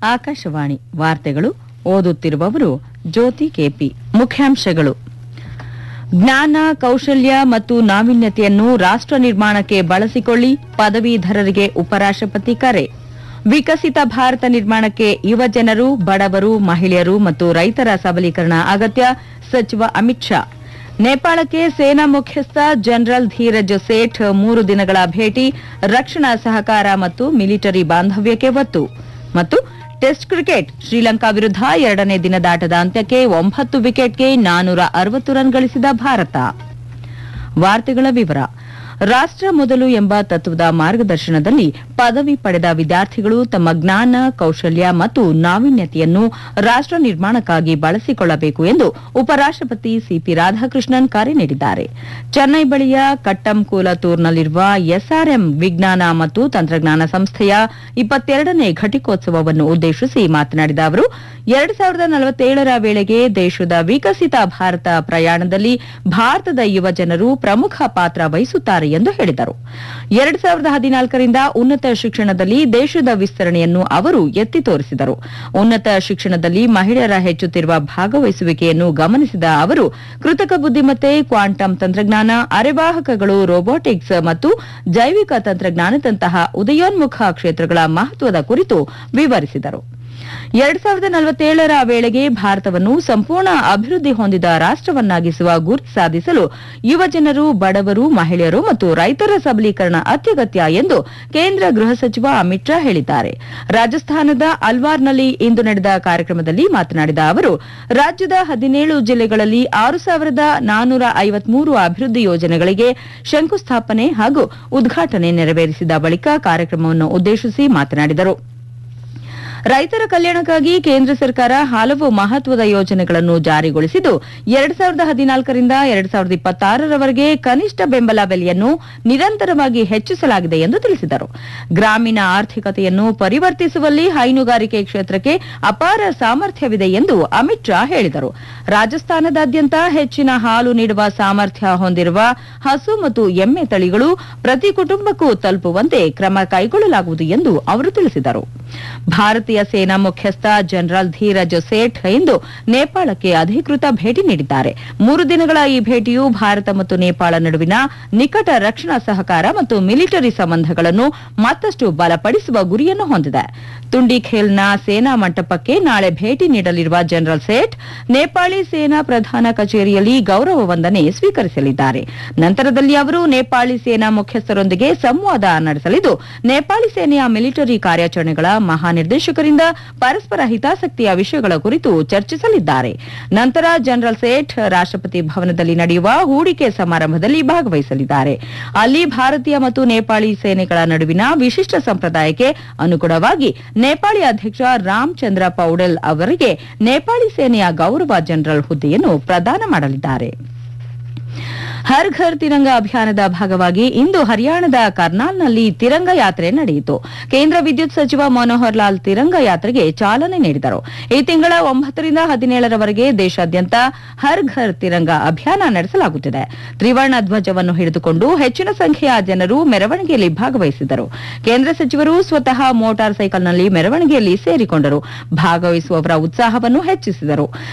ಆಕಾಶವಾಣಿ ವಾರ್ತೆಗಳು ಓದುತ್ತಿರುವವರು ಜ್ಯೋತಿ ಕೆಪಿ ಮುಖ್ಯಾಂಶಗಳು ಜ್ಞಾನ ಕೌಶಲ್ಯ ಮತ್ತು ನಾವೀನ್ಯತೆಯನ್ನು ರಾಷ್ಟ್ರ ನಿರ್ಮಾಣಕ್ಕೆ ಬಳಸಿಕೊಳ್ಳಿ ಪದವೀಧರರಿಗೆ ಉಪರಾಷ್ಟಪತಿ ಕರೆ ವಿಕಸಿತ ಭಾರತ ನಿರ್ಮಾಣಕ್ಕೆ ಯುವಜನರು ಬಡವರು ಮಹಿಳೆಯರು ಮತ್ತು ರೈತರ ಸಬಲೀಕರಣ ಅಗತ್ಯ ಸಚಿವ ಅಮಿತ್ ಶಾ ನೇಪಾಳಕ್ಕೆ ಸೇನಾ ಮುಖ್ಯಸ್ಥ ಜನರಲ್ ಧೀರಜ್ ಸೇಠ್ ಮೂರು ದಿನಗಳ ಭೇಟಿ ರಕ್ಷಣಾ ಸಹಕಾರ ಮತ್ತು ಮಿಲಿಟರಿ ಬಾಂಧವ್ಯಕ್ಕೆ ಒತ್ತು ಮತ್ತು ಟೆಸ್ಟ್ ಕ್ರಿಕೆಟ್ ಶ್ರೀಲಂಕಾ ವಿರುದ್ಧ ಎರಡನೇ ದಿನದಾಟದ ಅಂತ್ಯಕ್ಕೆ ಒಂಬತ್ತು ವಿಕೆಟ್ಗೆ ನಾನೂರ ಅರವತ್ತು ರನ್ ಗಳಿಸಿದ ಭಾರತ ವಾರ್ತೆಗಳ ವಿವರ ರಾಷ್ಟ್ರ ಮೊದಲು ಎಂಬ ತತ್ವದ ಮಾರ್ಗದರ್ಶನದಲ್ಲಿ ಪದವಿ ಪಡೆದ ವಿದ್ಯಾರ್ಥಿಗಳು ತಮ್ಮ ಜ್ಞಾನ ಕೌಶಲ್ಯ ಮತ್ತು ನಾವೀನ್ಯತೆಯನ್ನು ರಾಷ್ಟ್ರ ನಿರ್ಮಾಣಕ್ಕಾಗಿ ಬಳಸಿಕೊಳ್ಳಬೇಕು ಎಂದು ಉಪರಾಷ್ಟಪತಿ ಸಿಪಿ ರಾಧಾಕೃಷ್ಣನ್ ಕರೆ ನೀಡಿದ್ದಾರೆ ಚೆನ್ನೈ ಬಳಿಯ ಕಟ್ಟಂಕೂಲತೂರ್ನಲ್ಲಿರುವ ಎಸ್ಆರ್ಎಂ ವಿಜ್ಞಾನ ಮತ್ತು ತಂತ್ರಜ್ಞಾನ ಸಂಸ್ಥೆಯ ಇಪ್ಪತ್ತೆರಡನೇ ಘಟಿಕೋತ್ಸವವನ್ನು ಉದ್ದೇಶಿಸಿ ಮಾತನಾಡಿದ ಅವರು ಎರಡು ಸಾವಿರದ ನಲವತ್ತೇಳರ ವೇಳೆಗೆ ದೇಶದ ವಿಕಸಿತ ಭಾರತ ಪ್ರಯಾಣದಲ್ಲಿ ಭಾರತದ ಯುವಜನರು ಪ್ರಮುಖ ಪಾತ್ರ ವಹಿಸುತ್ತಾರೆ ಎಂದು ಹೇಳಿದರು ಎರಡು ಸಾವಿರದ ಹದಿನಾಲ್ಕರಿಂದ ಉನ್ನತ ಶಿಕ್ಷಣದಲ್ಲಿ ದೇಶದ ವಿಸ್ತರಣೆಯನ್ನು ಅವರು ಎತ್ತಿ ತೋರಿಸಿದರು ಉನ್ನತ ಶಿಕ್ಷಣದಲ್ಲಿ ಮಹಿಳೆಯರ ಹೆಚ್ಚುತ್ತಿರುವ ಭಾಗವಹಿಸುವಿಕೆಯನ್ನು ಗಮನಿಸಿದ ಅವರು ಕೃತಕ ಬುದ್ದಿಮತ್ತೆ ಕ್ವಾಂಟಮ್ ತಂತ್ರಜ್ಞಾನ ಅರೆವಾಹಕಗಳು ರೋಬೋಟಿಕ್ಸ್ ಮತ್ತು ಜೈವಿಕ ತಂತ್ರಜ್ಞಾನದಂತಹ ಉದಯೋನ್ಮುಖ ಕ್ಷೇತ್ರಗಳ ಮಹತ್ವದ ಕುರಿತು ವಿವರಿಸಿದರು ಎರಡ್ ಸಾವಿರದ ನಲವತ್ತೇಳರ ವೇಳೆಗೆ ಭಾರತವನ್ನು ಸಂಪೂರ್ಣ ಅಭಿವೃದ್ಧಿ ಹೊಂದಿದ ರಾಷ್ಟವನ್ನಾಗಿಸುವ ಗುರಿ ಸಾಧಿಸಲು ಯುವಜನರು ಬಡವರು ಮಹಿಳೆಯರು ಮತ್ತು ರೈತರ ಸಬಲೀಕರಣ ಅತ್ಯಗತ್ಯ ಎಂದು ಕೇಂದ್ರ ಗೃಹ ಸಚಿವ ಅಮಿತ್ ಶಾ ಹೇಳಿದ್ದಾರೆ ರಾಜಸ್ಥಾನದ ಅಲ್ವಾರ್ನಲ್ಲಿ ಇಂದು ನಡೆದ ಕಾರ್ಯಕ್ರಮದಲ್ಲಿ ಮಾತನಾಡಿದ ಅವರು ರಾಜ್ಯದ ಹದಿನೇಳು ಜಿಲ್ಲೆಗಳಲ್ಲಿ ಆರು ಸಾವಿರದ ನಾನೂರ ಐವತ್ಮೂರು ಅಭಿವೃದ್ಧಿ ಯೋಜನೆಗಳಿಗೆ ಶಂಕುಸ್ಥಾಪನೆ ಹಾಗೂ ಉದ್ಘಾಟನೆ ನೆರವೇರಿಸಿದ ಬಳಿಕ ಕಾರ್ಯಕ್ರಮವನ್ನು ಉದ್ದೇಶಿಸಿ ಮಾತನಾಡಿದರು ರೈತರ ಕಲ್ಯಾಣಕ್ಕಾಗಿ ಕೇಂದ್ರ ಸರ್ಕಾರ ಹಲವು ಮಹತ್ವದ ಯೋಜನೆಗಳನ್ನು ಜಾರಿಗೊಳಿಸಿದ್ದು ಎರಡ್ ಸಾವಿರದ ಹದಿನಾಲ್ಕರಿಂದ ಎರಡ್ ಸಾವಿರದ ಇಪ್ಪತ್ತಾರರವರೆಗೆ ಕನಿಷ್ಠ ಬೆಂಬಲ ಬೆಲೆಯನ್ನು ನಿರಂತರವಾಗಿ ಹೆಚ್ಚಿಸಲಾಗಿದೆ ಎಂದು ತಿಳಿಸಿದರು ಗ್ರಾಮೀಣ ಆರ್ಥಿಕತೆಯನ್ನು ಪರಿವರ್ತಿಸುವಲ್ಲಿ ಹೈನುಗಾರಿಕೆ ಕ್ಷೇತ್ರಕ್ಕೆ ಅಪಾರ ಸಾಮರ್ಥ್ಯವಿದೆ ಎಂದು ಅಮಿತ್ ಶಾ ಹೇಳಿದರು ರಾಜಸ್ಥಾನದಾದ್ಯಂತ ಹೆಚ್ಚಿನ ಹಾಲು ನೀಡುವ ಸಾಮರ್ಥ್ಯ ಹೊಂದಿರುವ ಹಸು ಮತ್ತು ಎಮ್ಮೆ ತಳಿಗಳು ಪ್ರತಿ ಕುಟುಂಬಕ್ಕೂ ತಲುಪುವಂತೆ ಕ್ರಮ ಕೈಗೊಳ್ಳಲಾಗುವುದು ಎಂದು ಅವರು ತಿಳಿಸಿದರು ಭಾರತೀಯ ಸೇನಾ ಮುಖ್ಯಸ್ಥ ಜನರಲ್ ಧೀರಜ್ ಸೇಠ್ ಇಂದು ನೇಪಾಳಕ್ಕೆ ಅಧಿಕೃತ ಭೇಟಿ ನೀಡಿದ್ದಾರೆ ಮೂರು ದಿನಗಳ ಈ ಭೇಟಿಯು ಭಾರತ ಮತ್ತು ನೇಪಾಳ ನಡುವಿನ ನಿಕಟ ರಕ್ಷಣಾ ಸಹಕಾರ ಮತ್ತು ಮಿಲಿಟರಿ ಸಂಬಂಧಗಳನ್ನು ಮತ್ತಷ್ಟು ಬಲಪಡಿಸುವ ಗುರಿಯನ್ನು ಹೊಂದಿದೆ ತುಂಡಿಖೇಲ್ನ ಸೇನಾ ಮಂಟಪಕ್ಕೆ ನಾಳೆ ಭೇಟಿ ನೀಡಲಿರುವ ಜನರಲ್ ಸೇಠ್ ನೇಪಾಳಿ ಸೇನಾ ಪ್ರಧಾನ ಕಚೇರಿಯಲ್ಲಿ ಗೌರವ ವಂದನೆ ಸ್ವೀಕರಿಸಲಿದ್ದಾರೆ ನಂತರದಲ್ಲಿ ಅವರು ನೇಪಾಳಿ ಸೇನಾ ಮುಖ್ಯಸ್ಥರೊಂದಿಗೆ ಸಂವಾದ ನಡೆಸಲಿದ್ದು ನೇಪಾಳಿ ಸೇನೆಯ ಮಿಲಿಟರಿ ಕಾರ್ಯಾಚರಣೆಗಳ ಮಹಾನಿರ್ದೇಶಕರಿಂದ ಪರಸ್ಪರ ಹಿತಾಸಕ್ತಿಯ ವಿಷಯಗಳ ಕುರಿತು ಚರ್ಚಿಸಲಿದ್ದಾರೆ ನಂತರ ಜನರಲ್ ಸೇಠ್ ರಾಷ್ಟಪತಿ ಭವನದಲ್ಲಿ ನಡೆಯುವ ಹೂಡಿಕೆ ಸಮಾರಂಭದಲ್ಲಿ ಭಾಗವಹಿಸಲಿದ್ದಾರೆ ಅಲ್ಲಿ ಭಾರತೀಯ ಮತ್ತು ನೇಪಾಳಿ ಸೇನೆಗಳ ನಡುವಿನ ವಿಶಿಷ್ಟ ಸಂಪ್ರದಾಯಕ್ಕೆ ಅನುಗುಣವಾಗಿ ನೇಪಾಳಿ ಅಧ್ಯಕ್ಷ ರಾಮಚಂದ್ರ ಪೌಡೆಲ್ ಅವರಿಗೆ ನೇಪಾಳಿ ಸೇನೆಯ ಗೌರವ ಜನರಲ್ ಹುದ್ದೆಯನ್ನು ಪ್ರದಾನ ಮಾಡಲಿದ್ದಾರೆ ಹರ್ ಘರ್ ತಿರಂಗ ಅಭಿಯಾನದ ಭಾಗವಾಗಿ ಇಂದು ಹರಿಯಾಣದ ಕರ್ನಾಲ್ನಲ್ಲಿ ತಿರಂಗ ಯಾತ್ರೆ ನಡೆಯಿತು ಕೇಂದ್ರ ವಿದ್ಯುತ್ ಸಚಿವ ಮನೋಹರ್ ಲಾಲ್ ತಿರಂಗ ಯಾತ್ರೆಗೆ ಚಾಲನೆ ನೀಡಿದರು ಈ ತಿಂಗಳ ಒಂಬತ್ತರಿಂದ ಹದಿನೇಳರವರೆಗೆ ದೇಶಾದ್ಯಂತ ಹರ್ ಘರ್ ತಿರಂಗ ಅಭಿಯಾನ ನಡೆಸಲಾಗುತ್ತಿದೆ ತ್ರಿವರ್ಣ ಧ್ವಜವನ್ನು ಹಿಡಿದುಕೊಂಡು ಹೆಚ್ಚಿನ ಸಂಖ್ಯೆಯ ಜನರು ಮೆರವಣಿಗೆಯಲ್ಲಿ ಭಾಗವಹಿಸಿದರು ಕೇಂದ್ರ ಸಚಿವರು ಸ್ವತಃ ಮೋಟಾರ್ ಸೈಕಲ್ನಲ್ಲಿ ಮೆರವಣಿಗೆಯಲ್ಲಿ ಸೇರಿಕೊಂಡರು ಭಾಗವಹಿಸುವವರ ಉತ್ಸಾಹವನ್ನು ಹೆಚ್ಚಿಸಿದರು